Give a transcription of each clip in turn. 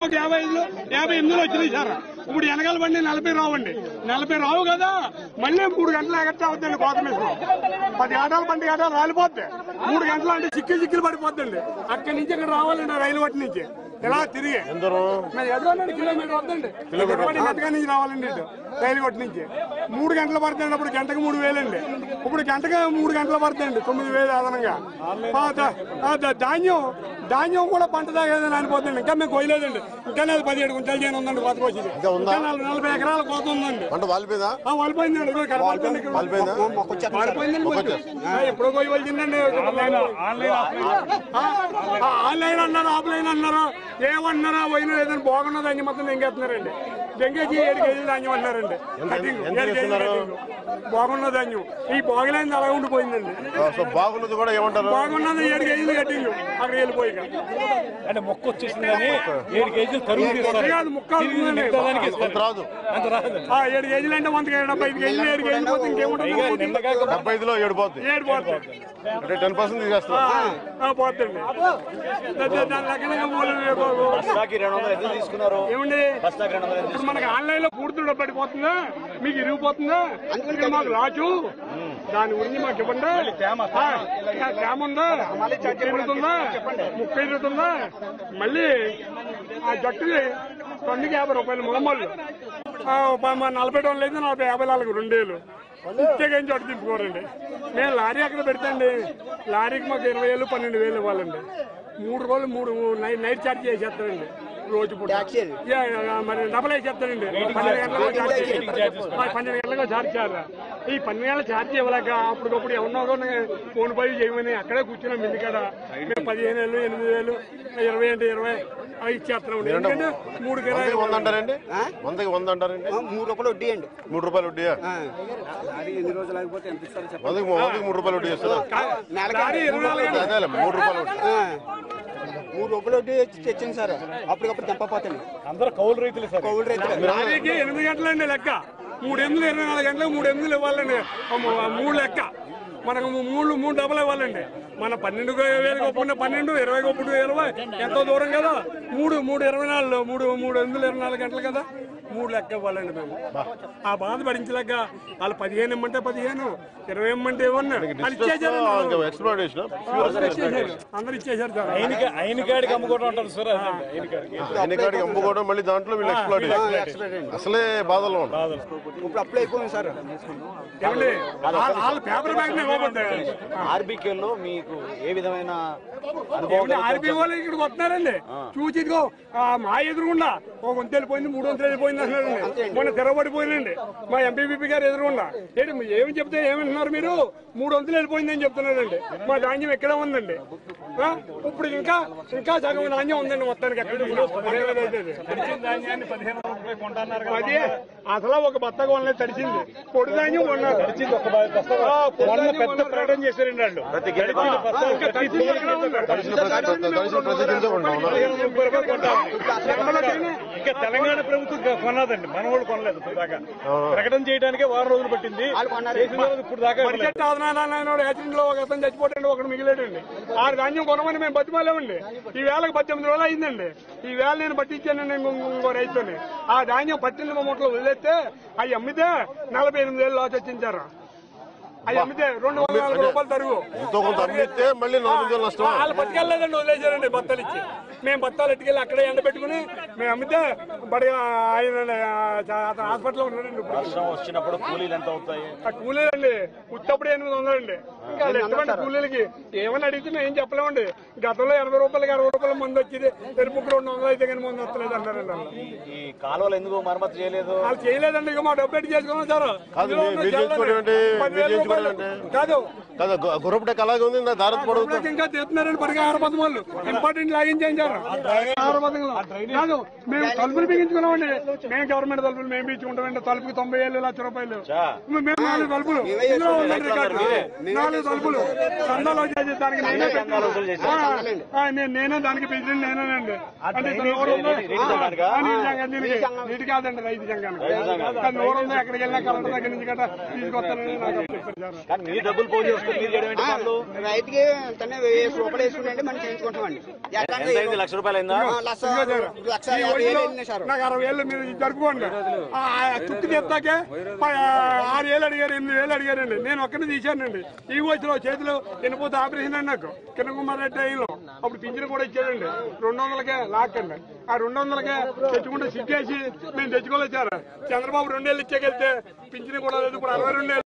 ఒక యాభై ఐదులో యాభై ఎనిమిదిలో వచ్చినాయి సార్ ఇప్పుడు వెనకాల బండి నలభై రావండి నలభై రావు కదా మళ్ళీ మూడు గంటలు ఎగట్ట అవుతుంది కోత మీద పది గంటలు బండి గంటలు రాలిపోద్ది మూడు గంటలు అంటే చిక్కి చిక్కులు పడిపోద్దండి అక్కడి నుంచి ఇక్కడ రావాలండి రైలు వట్టి నుంచి ఇలా తిరిగి మరి ఎదురుండండి కిలోమీటర్ వద్దండి ఎదురుపడి మెత్తగా నుంచి రావాలండి ఇటు రైలు కొట్టి నుంచి మూడు గంటలు పడుతుంది అప్పుడు గంటకు మూడు వేలండి ఇప్పుడు గంటకు మూడు గంటలు పడుతుంది తొమ్మిది వేలు అదనంగా ఆ, ద- ఆ, ద- ధాన్యం ధాన్యం కూడా పంట దాగేదని అనిపోతుంది ఇంకా మేము కొయ్యలేదండి ఇంకా నాది పదిహేడు గుంటలు చేయని ఉందండి కోతకు వచ్చింది ఇంకా ఉందా? ఇంకా నలభై నలభై ఎకరాల కోత ఉందండి పంట వాలిపోయిందా ఆ, వాలిపోయిందండి ఇదిగో ఇక్కడ వాలిపోయింది ఇక్కడ. వాలిపోయిందా? వాలిపోయిందండి కొంచెం. ఆ, ఎప్పుడో పోయి వచ్చిందండి ఆన్లైన్ అన్నారు ఆఫ్లైన్ అన్నారు ఏమన్నారా పోయినా ఏదైనా బాగున్నది అని మొత్తం దెంగేస్తున్నారండి దెంగేసి ఏడు కేజీలు ధాన్యం అన్నారండి కటింగ్ ఎంత ఏడు కేజీలు ఇస్తున్నారు? కటింగ్. బాగున్న ధాన్యం ఈ బాగులేనిది అలా ఉండిపోయిందండి ఆ, సో బాగున్నది కూడా ఏమంటారు బాగున్నది ఏడు కేజీలు కట్టింగ్ అక్కడ వెళ్ళిపోయి అంటే మొక్క వచ్చేసింది కానీ ఏడు కేజీలు తరుగు తీస్తారు కాదు ముక్క అవుతుందండి. మిగతా దానికి అంత ఇస్తారు రాదు అంత రాదు ఆ, ఏడు కేజీలు అంటే వంద డెబ్బై ఐదు కేజీలు ఏడు కేజీలు పోతే ఇంకేముంటుంది నిన్న కాక డెబ్బై ఐదులో ఏడు పోద్ది ఏడు పోతుంది అంటే టెన్ పర్సెంట్ తీసేస్తారు ఆ, పోతుంది దాని- దాని లెక్కనగా మూడు బస్తాకి రెండు వందలు ఎందుకు తీసుకున్నారు ఏమండి బస్తాకి రెండు వందలు ఇప్పుడు మనకి ఆన్లైన్ లో పూర్తి పడిపోతుందా మీకు ఇరిగిపోతుందా ఇక్కడ మాకు రాజు దాని గురించి మాకు ఇవ్వండి ఆ, ఆ, తేమ ఉందా ముక్క ఇరుగుతుందా ముక్క ఇరుగుతుందా మళ్ళీ ఆ జట్టుకి టన్నుకి యాభై రూపాయలు మామూలు ఆ, ప- మా నలభై టన్నులు అయితే నలభై యాభై నాలుగు రెండేళ్ళు ఇచ్చేకేం చోట దింపుకోరండి మేము లారీ అక్కడ పెడతాండి లారీకి మాకు ఇరవై వేలు పన్నెండు వేలు ఇవ్వాలండి మూడు రోజులు మూడు నైట్ నైట్ ఛార్జ్ చేసేస్తారండి రోజు పూట యా, యా, మరి డబల్ వేసేస్తారండి పన్నెండు గంటలకు ఛార్జ్ చేస్తారు. ఆ, పన్నెండు గంటలకు ఛార్జ్ చేయాలి ఈ పన్నెండు గంటల ఛార్జ్ ఇవ్వలేక అప్పటికప్పుడు ఎవరినో ఒకరిని ఫోన్ పై చేయమని అక్కడే కూర్చున్నాం ఇంటి కాడ మేము పదిహేను వేలు ఎనిమిది వేలు ఇరవై అంటే ఇరవై అవి ఇచ్చేస్తున్నాం ఎందుకంటే మూడు వందకి వంద కిరాయి అంటారండి వందకి వంద అంటారండి మూడు రూపాయలు వడ్డీ అండి మూడు రూపాయలు వడ్డీయా అది ఎన్ని రోజులు ఆగిపోతే ఎంత ఇస్తారో చెప్పండి వందకి వందకి మూడు రూపాయలు వడ్డీ చేస్తారా లారీ ఇరవై నాలుగు గంటలు అదేలే మూడు రూపాయలు వడ్డీ ఆ, మూడు రూపాయలు వడ్డీ తెచ్చింది సార్ అప్పటికప్పుడు తెంపపోతాను అందరూ కౌలు రైతులు సార్ కౌలు రైతులు లారీకి ఎనిమిది గంటలండి లెక్క మూడు ఎనిమిది ఇరవై నాలుగు గంటలకు మూడు ఎనిమిదిలు ఇవ్వాలండి ఆ మూ- ఆ మూడు లెక్క మనకు మూ- మూడు మూడు డబ్బులు ఇవ్వాలండి మన పన్నెండు వేలు ఒప్పుకున్న పన్నెండు ఇరవై ఒప్పుడు ఇరవై ఎంతో దూరం కదా మూడు మూడు ఇరవై నాలుగు మూడు మూడు ఎనిమిది ఇరవై నాలుగు గంటలు కదా మూడు లెక్క ఇవ్వాలండి మేము ఆ బాధ భరించలేక వాళ్ళు పదిహేను ఇమ్మంటే పదిహేను ఇరవై ఇమ్మంటే ఇవ్వను అది ఇచ్చేసారు ఎక్స్ప్లోరేషన్ అందరు ఇచ్చేసారు సార్ ఆయనకి ఆయన కాడికి అమ్ముకోవడం అంటారు సార్ అదండి ఆయన కాడికి ఎన్ని కాడికి అమ్ముకోవడం మళ్ళీ దాంట్లో వీళ్ళు ఎక్స్ప్లోర్ అసలే బాధలో ఉన్నారు ఇప్పుడు అప్లై అయిపోయింది సార్ ఏమండి వాళ్ళ- వాళ్ళ పేపర్ బ్యాగ్ ఇవ్వబోతే ఆర్బీకేలో మీకు ఏ విధమైన ఏమండి ఆర్బీ వాళ్ళు ఇక్కడికి వస్తున్నారండి చూసి ఇదిగో ఆ, మా ఎదురుగుండా ఒక వంతు వెళ్ళిపోయింది మూడు వంతులు వెళ్ళిపోయింది అంటున్నారండి మొన్న తిరగబడిపోయిందండి మా ఎంపీపీ గారు ఎదురుగుండా ఏంటి మీరు ఏమి చెప్తే ఏమంటున్నారు మీరు మూడు వంతులు వెళ్ళిపోయిందని చెప్తున్నారండి మా ధాన్యం ఎక్కడే ఉందండి ఆ, ఇప్పుడు ఇంకా ఇంకా సగం ధాన్యం ఉందండి మొత్తానికి ఎక్కడ ధాన్యాన్ని పదిహేను రూపాయలు కొంటున్నారు అది అసలు ఒక బత్త కొనలేదు తడిచింది పొడి ధాన్యం కొన్నారు తడిచింది ఒక బస్తా ఆ, పొడి మొన్న ధాన్యం పెద్ద కొన్నారు. ప్రకటన చేశారండి వాళ్ళు తడిసిన ప్రతి ఇంకా తడిచింది ఎక్కడే ఉంది? తడిసిన ప్రతి తడిసిన ప్రతి గింజ కొంటాం పదిహేను ముప్పై రూపాయలు కొంటామండి. ఇంకా తెలంగాణ ప్రభుత్వం ఇంకా కొన్నదండి మన వాళ్ళు కొనలేదు ఇప్పుడు దాకా ప్రకటన చేయడానికే వారం రోజులు పట్టింది చేసిన రోజు ఇప్పుడు దాకా ఇవ్వలేదు. పరిచెట్టు ఆదనారాయణ యాక్సిడెంట్ లో ఒక అతను చచ్చిపోతాడు ఒకడు మిగిలేడండి ఆ ధాన్యం కొనమని మేము బతిమాలేమండి ఈ వేళకు పద్దెనిమిది రోజులు అయిందండి ఈ వేళ నేను పట్టించానండి ఇంకో ఇంకో రైతుని ఆ ధాన్యం పద్దెనిమిది మూటలు వదిలేస్తే అవి అమ్మితే నలభై ఎనిమిది వేలు లాస్ వచ్చించారు అవి అమ్మితే రెండు వందల నలభై రూపాయలు తరుగు ఎంతో కొంత అమ్మితే మళ్ళీ నాలుగు వేలు నష్టం వాళ్ళు పట్టుకెళ్ళలేదండి వదిలేశారండి బత్తాలు ఇచ్చి మేము బత్తాలు ఎట్టుకెళ్ళి అక్కడే ఎండబెట్టుకుని మేము అమ్మితే బడి ఆయన అతను హాస్పిటల్లో ఉన్నాడండి ఇప్పుడు వర్షం వచ్చినప్పుడు కూలీలు ఎంత అవుతాయి ఆ కూలీలండి ఉత్తప్పుడు ఎనిమిది వందలండి ఇంకా వాళ్ళు ఎటువంటి కూలీలకి ఏమని అడిగితే మేము ఏం చెప్పలేమండి గతంలో ఎనభై రూపాయలకి అరవై రూపాయల మంది వచ్చేది తెరుపుకు రెండు వందలు అయితే కానీ మంది వస్తలేదు అన్నారండి వాళ్ళు ఈ కాలువలు ఎందుకు మరమ్మతు చేయలేదు వాళ్ళు చేయలేదండి ఇక మా డబ్బు పెట్టి చేసుకున్నాం సార్ కాదు, ఇందులో మీరు ఉన్న చేయించుకోవడం ఏంటి? పదివేల మీరు చేయించుకోవడం రూపాయలు. ఏంటి? కాదు కదా గుర్రపుటెక్ అలాగే ఉంది నా దారత పడుతుంది డబ్బులకి ఇంకా తీస్తున్నారండి పడిగా ఆరపదం వాళ్ళు ఇంపార్టెంట్ లాగించారు ఆరపదంలో కాదు మేము తలుపులు బిగించుకున్నామండి మేము గవర్నమెంట్ తలుపులు మేము బిగించుకుంటామండి తలుపుకి తొంభై ఏళ్ళు లక్ష రూపాయలు మేము నాలుగు తలుపులు ఇందులో ఉందండి రికార్డు నాలుగు తలుపులు చందాలు వచ్చేసి దానికి నేనే పెట్టాను. ఆ, ఆ, నేను- నేనే దానికి ప్రెసిడెంట్ నేనేనండి అంటే ఇంత నోరు ఉందో? ఆ, నీటి సంఘం దీనికి నీటి కాదండి రైతు సంఘానికి కానీ నోరు ఉందో ఎక్కడికి వెళ్ళినా కలెక్టర్ దగ్గర నుంచి గట్రా తీసుకొస్తానని నాకు చెప్పారు సార్ కానీ మీ డబ్బులు పోయి వస్తుంది మీరు చేయడం ఏంటి పనులు రైతుకి తనే వెయ్యి రూపాయలు వేసుకుంటే మనం చేయించుకుంటామండి ఎట్లా అంటే ఎంత అయింది లక్ష రూపాయలు అయిందా ఆ, లక్ష ఇదిగో సార్, లక్ష ఈ యాభై వేలు వయసులో అయింది సార్ నాకు అరవై ఏళ్ళు మీరు జరుపుకోండి ఆ, ఆ చుట్టు తెస్తాకే ప- ఆరు వేలు అడిగారు ఎనిమిది వేలు అడిగారండి నేను ఒక్కరిని తీశానండి ఈ వయసులో చేతిలో ఎనిపోతే ఆపరేషన్ అండి నాకు కిరణ్ కుమార్ రెడ్డి టైంలో అప్పుడు పింఛన్ కూడా ఇచ్చాడండి రెండు వందలకే లాక్కండి ఆ రెండు వందలకే తెచ్చుకుంటే సిగ్గేసి మేము తెచ్చుకోలేదు సార్ చంద్రబాబు రెండేళ్ళు ఇచ్చేకెళ్తే పింఛన్ కూడా లేదు ఇప్పుడు అరవై రెండేళ్ళు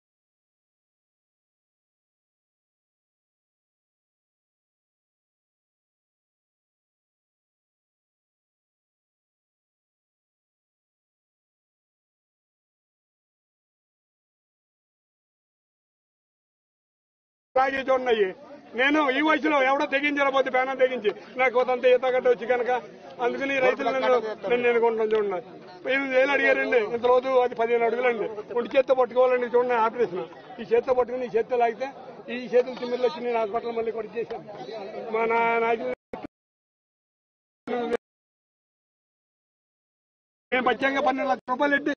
తాగేసి ఉన్నాయి నేను ఈ వయసులో ఎవడో తెగించకపోతే పేనం తెగించి నాకు కొంత ఈతగడ్డ వచ్చి కనుక అందుకని ఈ రైతులు నన్ను నన్ను ఎన్నుకుంటాను చూడండి ఎనిమిది వేలు అడిగారండి ఇంత రోజు అది పదిహేను అడుగులండి ఒంటి చేత్తో పట్టుకోవాలండి చూడండి ఆపరేషన్ ఈ చేత్తో పట్టుకుని ఈ చేత్తో లాగితే ఈ చేతులు తిమ్మిర్లు వచ్చి నేను హాస్పిటల్ మళ్ళీ కొట్టి చేశాను మా నా నాయకులు మేము పచ్చంగా పన్నెండు లక్షల రూపాయలు ఎట్టి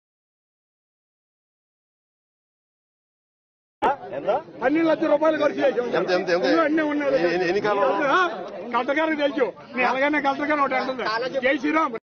ఎంత పన్నెండు లక్షల రూపాయలు ఖర్చు చేసాం ఎంత ఎంత ఎంత ఇందులో అన్నీ ఉన్నాయి ఎన్ని- ఎన్ని కాలం కలెక్టర్ గారికి తెలుసు నేను అలాగనే కలెక్టర్ గారు ఒకటి అంటుంది జై శ్రీరామ్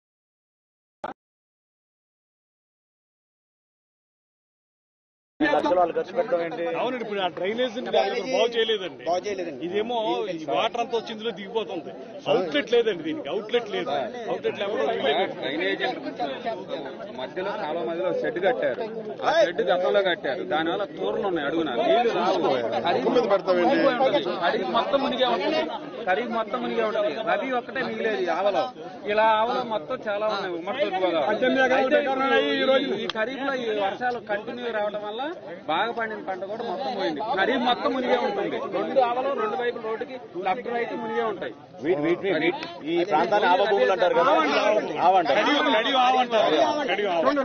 లక్షలు వాళ్ళు ఖర్చు పెట్టడం ఏంటి అవునండి ఇప్పుడు ఆ డ్రైనేజ్ బాగు చేయలేదండి బాగు చేయలేదండి ఇదేమో ఈ వాటర్ అంతా వచ్చి ఇందులో దిగిపోతుంది అవుట్లెట్ లేదండి దీనికి అవుట్లెట్ లేదు అవుట్లెట్ లేకపోతే డ్రైనేజ్ మధ్యలో కాలువ మధ్యలో షెడ్ కట్టారు ఆ షెడ్ గతంలో కట్టారు దానివల్ల తూర్లు ఉన్నాయి అడుగున నీళ్లు రావు ముక్కు మీద పెడతావేంటి ఖరీఫ్ మొత్తం మునిగే ఉంటుంది ఖరీఫ్ మొత్తం మునిగే ఉంటుంది రబీ ఒక్కటే మిగిలేదు ఈ ఆవలో ఇలా ఆవలో మొత్తం చాలా ఉన్నాయి ఉమ్మడి పద్దెనిమిది ఎకరాలు బెటర్ ఉన్నాయి ఈ రోజు. ఈ ఖరీఫ్ లో ఈ వర్షాలు కంటిన్యూ రావడం వల్ల బాగా పండిన పంట కూడా మొత్తం పోయింది ఖరీఫ్ మొత్తం మునిగే ఉంటుంది రెండు ఆవలు రెండు వైపులు రోడ్డుకి లెఫ్ట్ రైట్ మునిగే ఉంటాయి వీటి వీటిని వీటి- ఈ ప్రాంతాన్ని ఆవ భూములు అంటారు కదా ఆవంటారు కడిగి ఆవంటారు కడిగి ఆవ